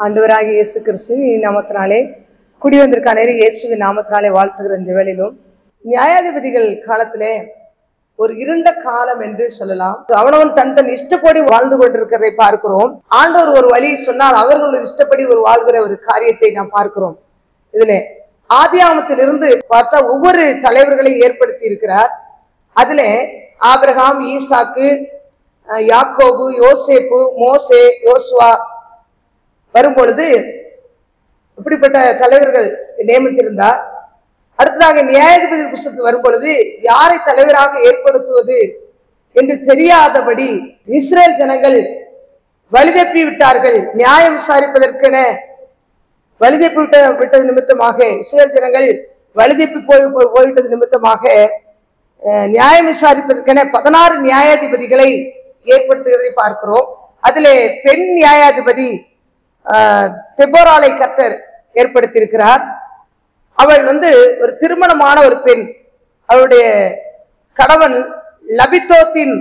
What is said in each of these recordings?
ஆண்டவராகிய இயேசு கிறிஸ்துவின் நாமத்தினாலே குடி வந்திருக்க அனைவரும் இயேசுவின் நாமத்தினாலே வாழ்த்துகிற இந்த வேளையிலும் நியாயாதிபதிகள் காலத்திலே ஒரு இருண்ட காலம் என்று சொல்லலாம் அவனவன் தன் தன் இஷ்டப்படி வாழ்ந்து கொண்டிருக்கிறதை பார்க்கிறோம் ஆண்டவர் ஒரு வழி சொன்னால் அவர்கள் ஒரு இஷ்டப்படி ஒரு வாழ்கிற ஒரு காரியத்தை நாம் பார்க்கிறோம் இதுல ஆதியாமத்திலிருந்து பார்த்தா ஒவ்வொரு தலைவர்களையும் ஏற்படுத்தி இருக்கிறார் அதுல ஆபிரகாம் ஈசாக்கு அஹ், யாக்கோபு யோசேப்பு மோசே யோசுவா வரும்பொழுது இப்படிப்பட்ட தலைவர்கள் நியமித்திருந்தார் அடுத்ததாக நியாயாதிபதி புஸ்தகத்தில் வரும்பொழுது யாரை தலைவராக ஏற்படுத்துவது என்று தெரியாதபடி இஸ்ரேல் ஜனங்கள் வழிதப்பி விட்டார்கள் நியாயம் விசாரிப்பதற்கென வழிதப்பி விட்ட விட்டது நிமித்தமாக இஸ்ரேல் ஜனங்கள் வழிதப்பி போய் போய்- போய்விட்டது நிமித்தமாக அஹ், நியாயம் விசாரிப்பதற்கென பதினாறு நியாயாதிபதிகளை ஏற்படுத்துகிறதை பார்க்கிறோம் அதிலே பெண் நியாயாதிபதி ஆஹ், தெபோராளை கர்த்தர் ஏற்படுத்தியிருக்கிறார் அவள் வந்து ஒரு திருமணமான ஒரு பெண் அவளுடைய கணவன் லபித்தோத்தின்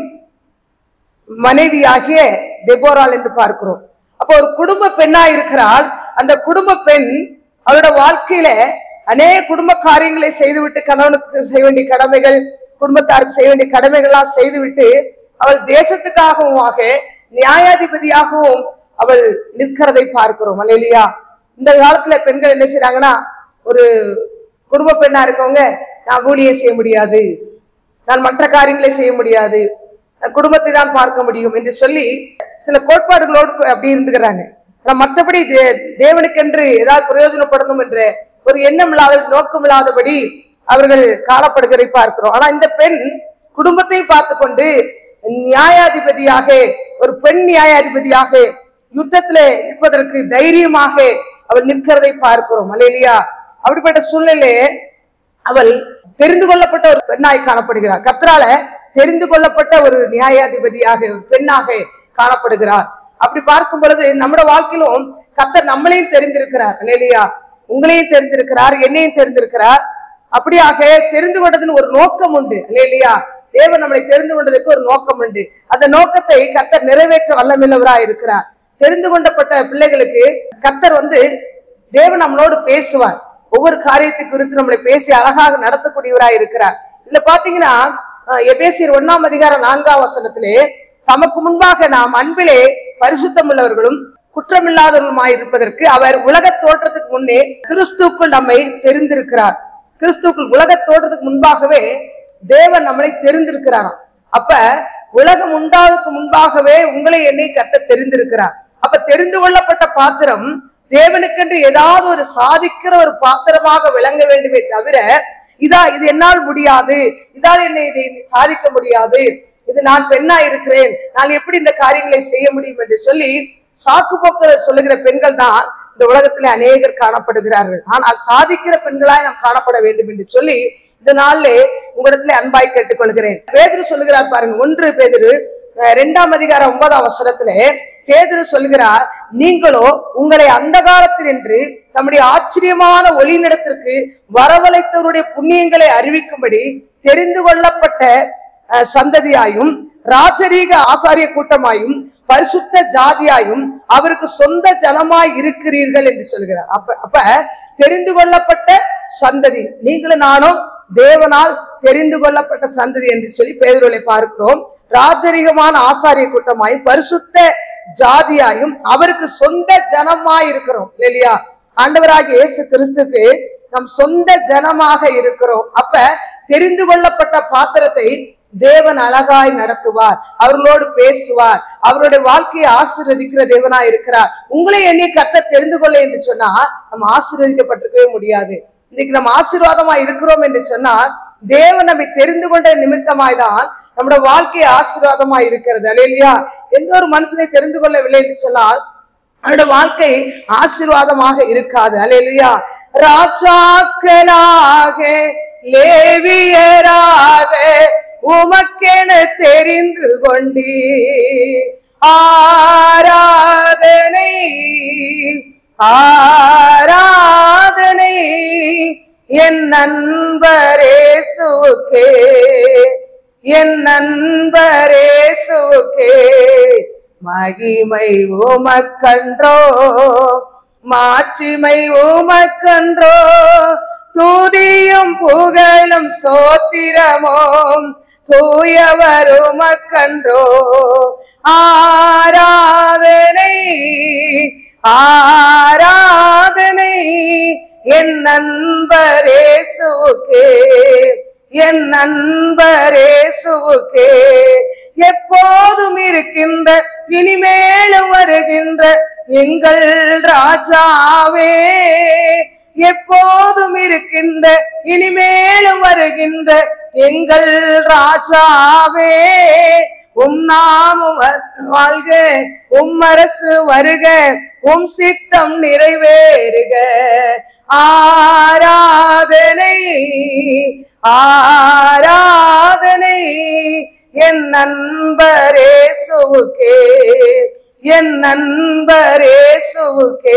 மனைவியாகிய தெபோராள் என்று பார்க்கிறோம் அப்போ ஒரு குடும்ப பெண்ணா இருக்கிறாள் அந்த குடும்ப பெண் அவளோட வாழ்க்கையில அநேக குடும்ப காரியங்களை செய்துவிட்டு கணவனுக்கு செய்ய வேண்டிய கடமைகள் குடும்பத்தாருக்கு செய்ய வேண்டிய கடமைகள்லாம் செய்துவிட்டு அவள் தேசத்துக்காகவுமாக நியாயாதிபதியாகவும் அவள் நிற்கிறதை பார்க்கிறோம் அல்லையா இந்த காலத்துல பெண்கள் என்ன செய்றாங்கன்னா ஒரு குடும்ப பெண்ணா இருக்கவங்க நான் ஊழியம் செய்ய முடியாது நான் மற்ற காரியங்களை செய்ய முடியாது நான் குடும்பத்தை தான் பார்க்க முடியும் என்று சொல்லி சில கோட்பாடுகளோடு அப்படி இருந்துக்கிறாங்க ஆனா மற்றபடி தே- தேவனுக்கென்று ஏதாவது பிரயோஜனப்படணும் என்ற ஒரு எண்ணம் இல்லாத நோக்கம் இல்லாதபடி அவர்கள் காணப்படுகிறதை பார்க்கிறோம் ஆனா இந்த பெண் குடும்பத்தை பார்த்து கொண்டு நியாயாதிபதியாக ஒரு பெண் நியாயாதிபதியாக யுத்தத்திலே நிற்பதற்கு தைரியமாக அவள் நிற்கிறதை பார்க்கிறோம் அல்லையா அப்படிப்பட்ட சூழ்நிலையே அவள் தெரிந்து கொள்ளப்பட்ட ஒரு பெண்ணாய் காணப்படுகிறார் கர்த்தரால தெரிந்து கொள்ளப்பட்ட ஒரு நியாயாதிபதியாக ஒரு பெண்ணாக காணப்படுகிறார் அப்படி பார்க்கும் பொழுது நம்முடைய வாழ்க்கையிலும் கர்த்தர் நம்மளையும் தெரிந்திருக்கிறார் இல்லையா உங்களையும் தெரிந்திருக்கிறார் என்னையும் தெரிந்திருக்கிறார் அப்படியாக தெரிந்து கொண்டதில் ஒரு நோக்கம் உண்டு இல்லையா தேவன் நம்மளை தெரிந்து கொண்டதற்கு ஒரு நோக்கம் உண்டு அந்த நோக்கத்தை கர்த்தர் நிறைவேற்ற வல்லமில்லவராய் இருக்கிறார் தெரிந்து கொண்டப்பட்ட பிள்ளைகளுக்கு கர்த்தர் வந்து தேவன் நம்மளோடு பேசுவார் ஒவ்வொரு காரியத்தை குறித்து நம்மளை பேசி அழகாக நடத்தக்கூடியவராய் இருக்கிறார் இதுல பாத்தீங்கன்னா அஹ், எபேசியர் ஒண்ணாம் அதிகாரம் நான்காம் வசனத்திலே தமக்கு முன்பாக நாம் அன்பிலே பரிசுத்தம் உள்ளவர்களும் குற்றமில்லாதவர்களுமாய் இருப்பதற்கு அவர் உலக தோற்றத்துக்கு முன்னே கிறிஸ்துக்குள் நம்மை தெரிந்திருக்கிறார் கிறிஸ்துக்குள் உலக தோற்றத்துக்கு முன்பாகவே தேவன் நம்மளை தெரிந்திருக்கிறாராம் அப்ப உலகம் உண்டாவதுக்கு முன்பாகவே உங்களை என்னை கத்த தெரிந்திருக்கிறார் அப்ப தெரிந்து கொள்ளப்பட்ட பாத்திரம் தேவனுக்கென்று ஏதாவது ஒரு சாதிக்கிற ஒரு பாத்திரமாக விளங்க வேண்டுமே தவிர இதா இது என்னால் முடியாது இதால் என்னை இதை சாதிக்க முடியாது இது நான் பெண்ணா இருக்கிறேன் நான் எப்படி இந்த காரியங்களை செய்ய முடியும் என்று சொல்லி சாக்கு போக்குற சொல்லுகிற பெண்கள் தான் இந்த உலகத்துல அநேகர் காணப்படுகிறார்கள் ஆனால் சாதிக்கிற பெண்களாய் நாம் காணப்பட வேண்டும் என்று சொல்லி இந்த நாளிலே உங்களிடத்துல அன்பாய் கேட்டுக்கொள்கிறேன் பேதுரு சொல்லுகிறார் பாருங்க ஒன்று பேதுரு அஹ், இரண்டாம் அதிகாரம் ஒன்பதாம் வசனத்திலே பேதுரு சொல்கிறார் நீங்களோ உங்களை அந்த காலத்தினின்று தம்முடைய ஆச்சரியமான ஒளிநிடத்திற்கு வரவழைத்தவருடைய புண்ணியங்களை அறிவிக்கும்படி தெரிந்து கொள்ளப்பட்ட அஹ், சந்ததியாயும் ராஜரீக ஆசாரிய கூட்டமாயும் பரிசுத்த ஜாதியாயும் அவருக்கு சொந்த ஜனமாய் இருக்கிறீர்கள் என்று சொல்கிறார் அப்ப அப்ப தெரிந்து கொள்ளப்பட்ட சந்ததி நீங்களும் நானும் தேவனால் தெரிந்து கொள்ளப்பட்ட சந்ததி என்று சொல்லி பேதுருளை பார்க்கிறோம் ராஜரிகமான ஆசாரிய கூட்டமாயும் பரிசுத்த ஜாதியாயும் அவருக்கு சொந்த ஜனமாய் இருக்கிறோம் இல்லையா ஆண்டவராகிய இயேசு கிறிஸ்துக்கு நம் சொந்த ஜனமாக இருக்கிறோம் அப்ப தெரிந்து கொள்ளப்பட்ட பாத்திரத்தை தேவன் அழகாய் நடத்துவார் அவர்களோடு பேசுவார் அவருடைய வாழ்க்கையை ஆசீர்வதிக்கிற தேவனாய் இருக்கிறார் உங்களை என்னை கத்த தெரிந்து கொள்ள என்று சொன்னா நம்ம ஆசீர்வதிக்கப்பட்டிருக்கவே முடியாது இன்னைக்கு நம்ம ஆசீர்வாதமா இருக்கிறோம் என்று சொன்னால் தேவன் நம்மை தெரிந்து கொண்ட நிமித்தமாய் தான் நம்முடைய வாழ்க்கை ஆசீர்வாதமா இருக்கிறது அல்லையா எந்த ஒரு மனுஷனை தெரிந்து கொள்ளவில்லை என்று சொன்னால் அவருடைய வாழ்க்கை ஆசீர்வாதமாக இருக்காது அல்லையா ராஜாக்களாக லேவியராக உமக்கென தெரிந்து கொண்டீ ஆராதனை ஆராதனை என் நண்பரேசுக்கே என் நண்பரேசுக்கே மகிமை உமக்கன்றோ மாட்சிமை உமக்கன்றோ துதியும் புகழும் சோத்திரமோம் தூயவர் உமக்கன்றோ ஆராதனை ஆராதனை என் நண்பரேசுவுக்கே என் நண்பரேசுவுக்கே எப்போதும் இருக்கின்ற இனிமேலும் வருகின்ற எங்கள் ராஜாவே எப்போதும் இருக்கின்ற இனிமேலும் வருகின்ற எங்கள் ராஜாவே உம் நாமம் வ- வாழ்க உம் அரசு வருக உம் சித்தம் நிறைவேறுக ஆராதனை ஆராதனை என் நண்பரேசுவுக்கே என் நண்பரேசுவுக்கே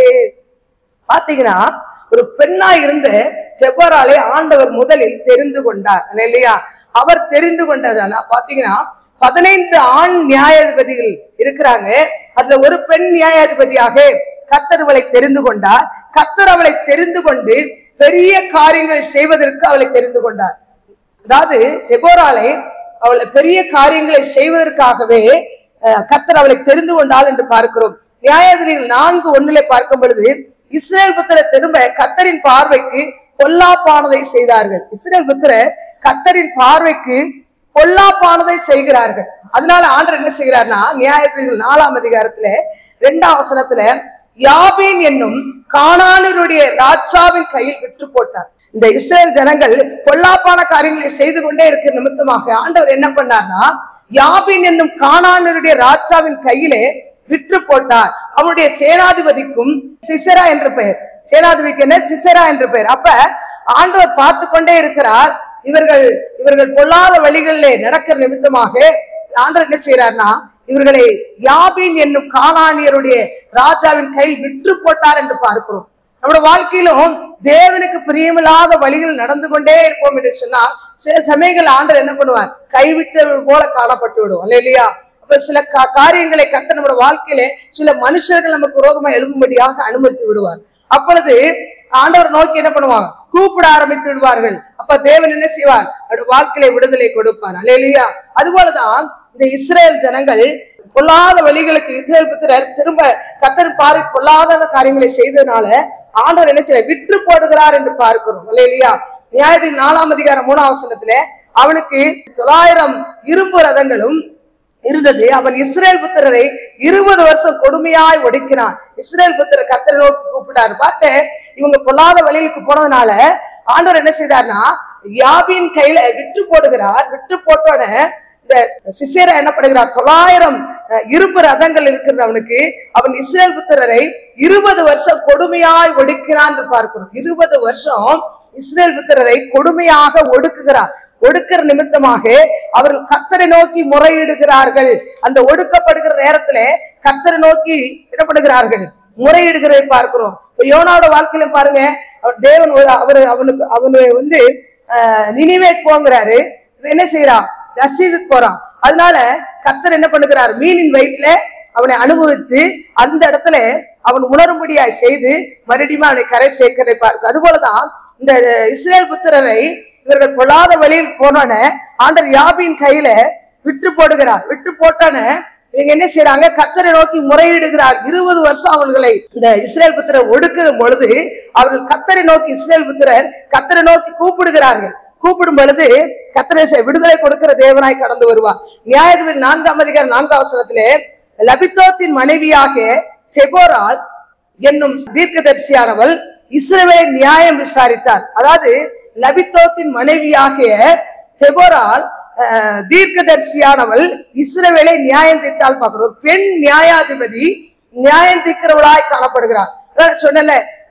பாத்தீங்கன்னா ஒரு பெண்ணா இருந்த தெபராலை ஆண்டவர் முதலில் தெரிந்து கொண்டார் இல்லையா அவர் தெரிந்து கொண்டதால பாத்தீங்கன்னா பதினைந்து ஆண் நியாயாதிபதிகள் இருக்கிறாங்க அதுல ஒரு பெண் நியாயாதிபதியாக கர்த்தர் அவளை தெரிந்து கொண்டார் கர்த்தர் அவளை தெரிந்து கொண்டு பெரிய காரியங்களை செய்வதற்கு அவளை தெரிந்து கொண்டார் அதாவது தெபோராலை அவளை பெரிய காரியங்களை செய்வதற்காகவே அஹ், கர்த்தர் அவளை தெரிந்து கொண்டாள் என்று பார்க்கிறோம் நியாயாதிபதிகள் நான்கு ஒண்ணுல பார்க்கும் பொழுது இஸ்ரேல் புத்திர திரும்ப கர்த்தரின் பார்வைக்கு பொல்லாப்பானதை செய்தார்கள் இஸ்ரேல் புத்திர கர்த்தரின் பார்வைக்கு பொல்லாப்பானதை செய்கிறார்கள் அதனால ஆண்டர் என்ன செய்கிறார்னா நியாயாதிபதிகள் நாலாம் அதிகாரத்துல இரண்டாம் வசனத்துல யாபீன் என்னும் கானானருடைய ராஜாவின் கையில் விற்று போட்டார் இந்த இஸ்ரேல் ஜனங்கள் பொல்லாப்பான காரியங்களை செய்து கொண்டே இருக்கிற நிமித்தமாக ஆண்டவர் என்ன பண்ணார்னா யாபின் என்னும் கானானருடைய ராஜாவின் கையிலே விற்று போட்டார் அவனுடைய சேனாதிபதிக்கும் சிசரா என்று பெயர் சேனாதிபதிக்கு என்ன சிசரா என்று பெயர் அப்ப ஆண்டவர் பார்த்து கொண்டே இருக்கிறார் இவர்கள் இவர்கள் பொல்லாத வழிகளிலே நடக்கிற நிமித்தமாக ஆண்டவர் என்ன செய்யறார்னா இவர்களை யாபின் என்னும் கானானியருடைய ராஜாவின் கையில் விற்று போட்டார் என்று பார்க்கிறோம் நம்முடைய வாழ்க்கையிலும் தேவனுக்கு பிரியமில்லாத வழிகள் நடந்து கொண்டே இருப்போம் என்று சொன்னால் சில சமயங்கள் ஆண்டவர் என்ன பண்ணுவார் கைவிட்டவர் போல காணப்பட்டு விடுவோம் இல்லையா அப்ப சில கா- காரியங்களை கத்த நம்முடைய வாழ்க்கையிலே சில மனுஷர்கள் நமக்கு விரோதமா எழும்பும்படியாக அனுமதித்து விடுவார் அப்பொழுது ஆண்டவர் நோக்கி என்ன பண்ணுவாங்க கூப்பிட ஆரம்பித்து விடுவார்கள் அப்ப தேவன் என்ன செய்வார் அவருடைய வாழ்க்கையில விடுதலை கொடுப்பார் அல்லையா அதுபோலதான் இந்த இஸ்ரேல் ஜனங்கள் பொல்லாத வழிகளுக்கு இஸ்ரேல் புத்திரர் திரும்ப கத்தர் பாரி பொல்லாத காரியங்களை செய்ததுனால ஆண்டவர் என்ன செய்ய விற்று போடுகிறார் என்று பார்க்கிறோம் இல்லையா நியாயதி நாலாம் அதிகாரம் மூணாம் வசனத்துல அவனுக்கு தொள்ளாயிரம் இரும்பு ரதங்களும் இருந்தது அவன் இஸ்ரேல் புத்திரரை இருபது வருஷம் கொடுமையாய் ஒடுக்கினான் இஸ்ரேல் புத்திரர் கத்தரை நோக்கி கூப்பிட்டாரு பார்த்து இவங்க பொல்லாத வழிகளுக்கு போனதுனால ஆண்டவர் என்ன செய்தார்னா யாபின் கையில விற்று போடுகிறார் விற்று போட்டோட இந்த சிசேரா என்ன பண்ணுகிறார் தொள்ளாயிரம் அஹ், இரும்பு ரதங்கள் இருக்கிறது அவனுக்கு அவன் இஸ்ரேல் புத்திரரை இருபது வருஷம் கொடுமையாய் ஒடுக்கிறான் என்று பார்க்கிறோம் இருபது வருஷம் இஸ்ரேல் புத்திரரை கொடுமையாக ஒடுக்குகிறார் ஒடுக்கிற நிமித்தமாக அவர்கள் கத்தரை நோக்கி முறையிடுகிறார்கள் அந்த ஒடுக்கப்படுகிற நேரத்துல கத்தரை நோக்கி என்ன பண்ணுகிறார்கள் முறையிடுகிறதை பார்க்கிறோம் இப்ப யோனாவோட வாழ்க்கையில பாருங்க அவர் தேவன் ஒரு அவரு அவனுக்கு அவனு வந்து ஆஹ், நினிவே போங்கிறாரு இவன் என்ன செய்யறான் தர்சீசுக்கு போறான் அதனால கத்தர் என்ன பண்ணுகிறார் மீனின் வயிற்றுல அவனை அனுபவித்து அந்த இடத்துல அவன் உணரும்படியாய் செய்து மறுபடியும் அவனை கரை சேர்க்கிறதை பார்க்க அதுபோலதான் இந்த இஸ்ரேல் புத்திரரை இவர்கள் பொல்லாத வழியில் போனோன ஆண்டர் யாபின் கையில விட்டு போடுகிறார் விட்டு போட்டோன இவங்க என்ன செய்யறாங்க கத்தரை நோக்கி முறையிடுகிறார் இருபது வருஷம் அவர்களை இந்த இஸ்ரேல் புத்திரர் ஒடுக்கும் பொழுது அவர்கள் கத்தரை நோக்கி இஸ்ரேல் புத்திரர் கத்தரை நோக்கி கூப்பிடுகிறார்கள் கூப்பிடும் பொழுது கத்தரை செ- விடுதலை கொடுக்கிற தேவனாய் கடந்து வருவார் நியாயாதிபதி நான்காம் அதிகாரம் நான்காம் அவசரத்திலே லபித்தோத்தின் மனைவியாக தெபோரால் என்னும் தீர்க்கதரிசியானவள் இஸ்ரவேலை நியாயம் விசாரித்தார் அதாவது லபித்தோத்தின் மனைவியாகிய தெபோரால் அஹ், தீர்க்கதரிசியானவள் இஸ்ரவேலை நியாயம் தீர்த்தால் பார்க்கிறோம் ஒரு பெண் நியாயாதிபதி நியாயம் தீர்க்கிறவளாய் காணப்படுகிறார் அதான் சொன்னல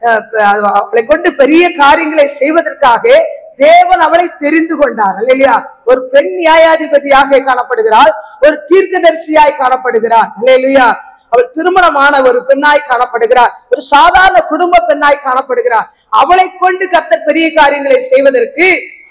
அவளை கொண்டு பெரிய காரியங்களை செய்வதற்காக தேவன் அவளை தெரிந்து கொண்டார் இல்லையா ஒரு பெண் நியாயாதிபதியாக காணப்படுகிறாள் ஒரு தீர்க்கதரிசியாய் காணப்படுகிறார் இல்லையா அவள் திருமணமான ஒரு பெண்ணாய் காணப்படுகிறார் ஒரு சாதாரண குடும்ப பெண்ணாய் காணப்படுகிறார் அவளை கொண்டு கத்தர் பெரிய காரியங்களை செய்வதற்கு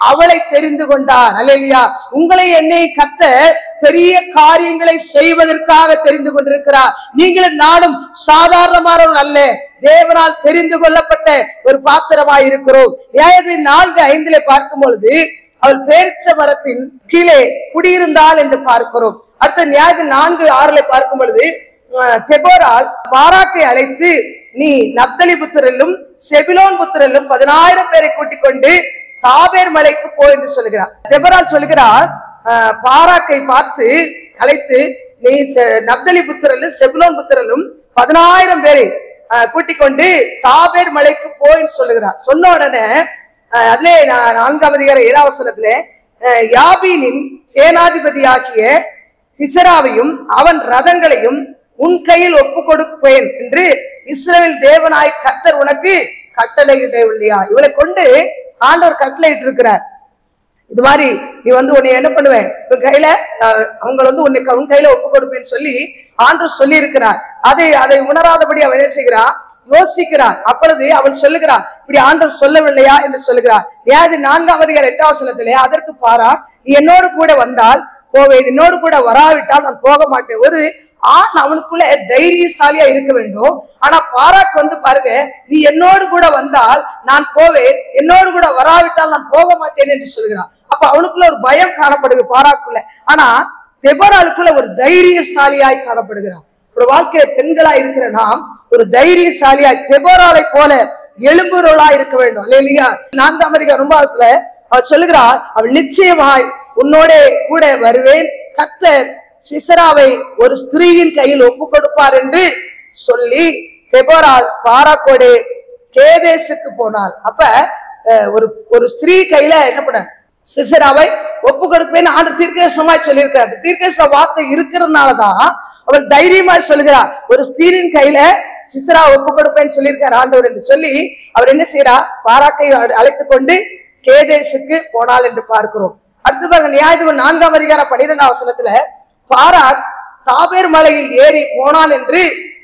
அவளை தெரிந்து கொண்டார் அல்லையா உங்களை என்னை கத்த பெரிய காரியங்களை செய்வதற்காக தெரிந்து கொண்டிருக்கிறார் நீங்களும் நானும் சாதாரணமானவர்கள் அல்ல தேவனால் தெரிந்து கொள்ளப்பட்ட ஒரு பாத்திரமாய் இருக்கிறோம் நியாயத்தின் நான்கு ஐந்திலே பார்க்கும் பொழுது அவள் பேரிச்ச மரத்தின் கீழே குடியிருந்தாள் என்று பார்க்கிறோம் அடுத்த நியாயத்தின் நான்கு ஆறுல பார்க்கும் பொழுது அஹ், தெபோரால் பாராக்கை அழைத்து நீ நப்தலி புத்திரலும் செபிலோன் புத்திரலும் பதினாயிரம் பேரை கூட்டிக் கொண்டு தாபேர் மலைக்கு போ என்று சொல்லுகிறார் தெபரால் சொல்லுகிறார் அஹ், பாராக்கை பார்த்து அழைத்து நீ செ- நப்தலி புத்திரலும் செபிலோன் புத்திரலும் பதினாயிரம் பேரை அஹ், கூட்டிக் கொண்டு தாபேர் மலைக்கு போன்னு சொல்லுகிறார் சொன்ன உடனே அஹ், அதிலே நான் நான்காம் அதிகார ஏழாம் வசனத்துல அஹ், யாபீனின் சேனாதிபதியாகிய சிசராவையும் அவன் ரதங்களையும் உன் கையில் ஒப்பு கொடுப்பேன் என்று இஸ்ரவேல் தேவனாய் கர்த்தர் உனக்கு கட்டளையிடவில்லையா இவளை கொண்டு ஆண்டவர் கட்டளையிட்டு இருக்கிறார் இது மாதிரி நீ வந்து உன்னை என்ன பண்ணுவேன் உன் கையில அஹ், அவங்க வந்து உன்னை க- உன் கையில ஒப்பு கொடுப்பேன்னு சொல்லி ஆண்டவர் சொல்லி இருக்கிறார் அதை அதை உணராதபடி அவன் என்ன செய்கிறான் யோசிக்கிறான் அப்பொழுது அவள் சொல்லுகிறான் இப்படி ஆண்டவர் சொல்லவில்லையா என்று சொல்லுகிறார் ஏது நான்காம் அதிகார எட்டாம் வசனத்திலே அதற்கு பாரா நீ என்னோடு கூட வந்தால் போவேன் என்னோடு கூட வராவிட்டால் நான் போக மாட்டேன் ஒரு ஆண் அவனுக்குள்ள தைரியசாலியா இருக்க வேண்டும் ஆனா பாராக் வந்து பாருங்க நீ என்னோடு கூட வந்தால் நான் போவேன் என்னோடு கூட வராவிட்டால் நான் போக மாட்டேன் என்று சொல்கிறான் அப்ப அவனுக்குள்ள ஒரு பயம் காணப்படுது பாராக்குள்ள ஆனா தெபராளுக்குள்ள ஒரு தைரியசாலியாய் காணப்படுகிறான் ஒரு வாழ்க்கையில பெண்களா இருக்கிற நாம் ஒரு தைரியசாலியாய் தெபராலை போல எலும்புறவளா இருக்க வேண்டும் இல்லையா நான்காம் அதிகாரம் ரொம்ப அவர் சொல்லுகிறார் அவள் நிச்சயமாய் உன்னோட கூட வருவேன் கத்தர் சிசராவை ஒரு ஸ்திரீயின் கையில் ஒப்பு கொடுப்பார் என்று சொல்லி தெபோரால் பாராக்கோடு கேதேசுக்கு போனாள் அப்ப அஹ், ஒரு ஒரு ஸ்திரீ கையில என்ன பண்ண சிசராவை ஒப்பு கொடுப்பேன்னு ஆண்டு தீர்க்கதரிசனமாய் சொல்லியிருக்கிறார் அந்த தீர்க்கதரிசன வார்த்தை இருக்கிறதுனாலதான் அவள் தைரியமாய் சொல்லுகிறார் ஒரு ஸ்திரீயின் கையில சிசரா ஒப்பு கொடுப்பேன்னு சொல்லியிருக்கார் ஆண்டவர் என்று சொல்லி அவர் என்ன செய்யறார் பாராக்கை அழைத்து கொண்டு கேதேசுக்கு போனாள் என்று பார்க்கிறோம் அடுத்து பாருங்க நியாயத்துவம் நான்காம் அதிகாரம் பன்னிரெண்டாம் வசனத்துல பாராக் தாபேர் மலையில் ஏறி போனான் என்று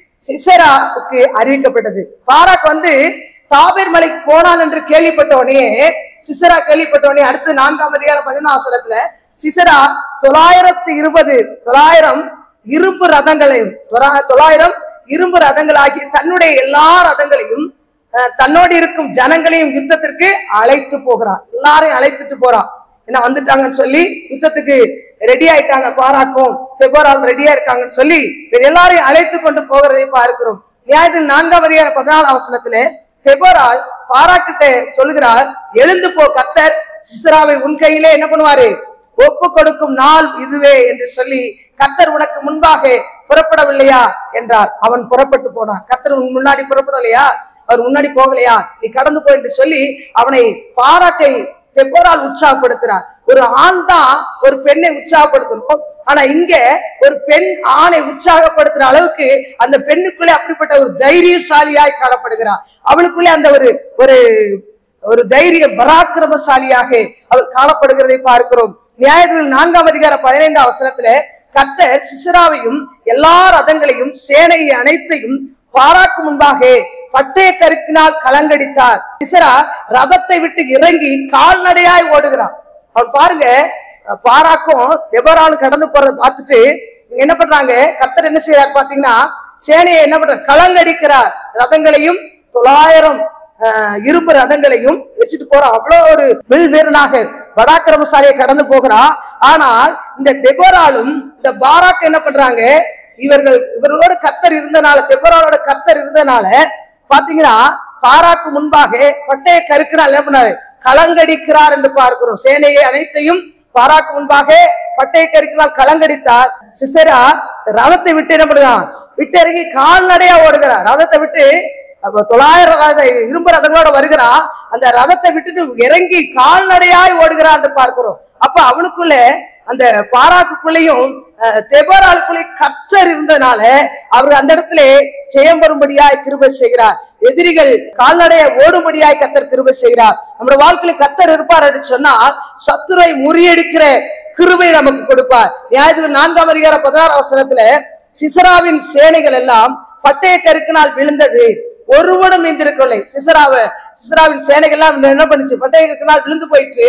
சிசராவுக்கு அறிவிக்கப்பட்டது பாராக் வந்து தாபேர் மலைக்கு போனான் என்று கேள்விப்பட்ட உடனே சிசரா கேள்விப்பட்ட உடனே அடுத்து நான்காம் அதிகாரம் பதினொன்றாம் வசனத்துல சிசரா தொள்ளாயிரத்து இருபது தொள்ளாயிரம் இரும்பு ரதங்களையும் தொள்ளா- தொள்ளாயிரம் இரும்பு ரதங்களாகி தன்னுடைய எல்லா ரதங்களையும் அஹ், தன்னோடு இருக்கும் ஜனங்களையும் யுத்தத்திற்கு அழைத்து போகிறான் எல்லாரையும் அழைத்துட்டு போறான் என்ன வந்துட்டாங்கன்னு சொல்லி யுத்தத்துக்கு ரெடி ஆயிட்டாங்க பாராக்கும் செகோரால் ரெடியா இருக்காங்கன்னு சொல்லி இவர் எல்லாரையும் அழைத்து கொண்டு போகிறதை பார்க்கிறோம் நியாயத்தில் நான்காம் அதிகார பதினாலாம் வசனத்திலே தெபோரால் பாராக்கிட்ட சொல்லுகிறார் எழுந்து போ கத்தர் சிசராவை உன் கையிலே என்ன பண்ணுவாரு ஒப்பு கொடுக்கும் நாள் இதுவே என்று சொல்லி கத்தர் உனக்கு முன்பாக புறப்படவில்லையா என்றார் அவன் புறப்பட்டு போனான் கத்தர் உன் முன்னாடி புறப்படலையா அவர் முன்னாடி போகலையா நீ கடந்து போ என்று சொல்லி அவனை பாராட்டை தெப்போரால் உற்சாகப்படுத்தினார் ஒரு ஆண் தான் ஒரு பெண்ணை உற்சாகப்படுத்தணும் ஆனா இங்க ஒரு பெண் ஆணை உற்சாகப்படுத்துற அளவுக்கு அந்த பெண்ணுக்குள்ளே அப்படிப்பட்ட ஒரு தைரியசாலியாய் காணப்படுகிறார் அவளுக்குள்ளே அந்த ஒரு ஒரு ஒரு தைரிய பராக்கிரமசாலியாக அவள் காணப்படுகிறதை பார்க்கிறோம் நியாயத்தில் நான்காம் அதிகார பதினைந்தாம் அவசரத்துல கத்தர் சிசராவையும் எல்லா ரதங்களையும் சேனையை அனைத்தையும் பாராக்கு முன்பாக பட்டய கருக்கினால் கலங்கடித்தார் சிசரா ரதத்தை விட்டு இறங்கி கால்நடையாய் ஓடுகிறான் அவன் பாருங்க அஹ் பாராக்கும் எவராலும் கடந்து போறதை பார்த்துட்டு இவங்க என்ன பண்றாங்க கத்தர் என்ன செய்யறாரு பாத்தீங்கன்னா சேனையை என்ன பண்ற கலங்கடிக்கிறார் ரதங்களையும் தொள்ளாயிரம் ஆஹ் இரும்பு ரதங்களையும் வச்சுட்டு போறான் அவ்வளவு ஒரு வில் வீரனாக படாக்கிரமசாலியை கடந்து போகிறான் ஆனால் இந்த தெபோராலும் இந்த பாராக் என்ன பண்றாங்க இவர்கள் இவர்களோட கத்தர் இருந்தனால தெபோராலோட கத்தர் இருந்தனால பாத்தீங்கன்னா பாராக்கு முன்பாக பட்டய கருக்கினால் என்ன பண்ணாரு கலங்கடிக்கிறார் என்று பார்க்கிறோம் சேனையை அனைத்தையும் பாராக்கு முன்பாக பட்டய கருக்கினால் கலங்கடித்தார் சிசரா ரதத்தை விட்டு என்ன பண்ணுறான் விட்டு இறங்கி கால்நடையா ஓடுகிறார் ரதத்தை விட்டு அப்ப தொள்ளாயிரம் ரத இரும்பு ரதங்களோட வருகிறான் அந்த ரதத்தை விட்டுட்டு இறங்கி கால்நடையாய் ஓடுகிறான் என்று பார்க்கிறோம் அப்ப அவனுக்குள்ள அந்த பாராக்குக்குள்ளேயும் அஹ், தெபராளுக்குள்ளே கர்த்தர் இருந்ததுனால அவர் அந்த இடத்துல ஜெயம் வரும்படியாய் கிருபை செய்கிறார் எதிரிகள் கால்நடைய ஓடும்படியாய் கத்தர் கிருபை செய்கிறார் நம்முடைய வாழ்க்கையில கத்தர் இருப்பார் என்று சொன்னால் சத்துரை முறியடிக்கிற கிருபை நமக்கு கொடுப்பார் நியாயத்தில் நான்காம் அதிகார பதினாறாம் வசனத்துல சிசராவின் சேனைகள் எல்லாம் பட்டய கருக்கினால் விழுந்தது ஒருவனும் மீந்திருக்கவில்லை சிசராவ சிசராவின் சேனைகள் எல்லாம் என்ன பண்ணுச்சு பட்டய கருக்கினால் விழுந்து போயிட்டு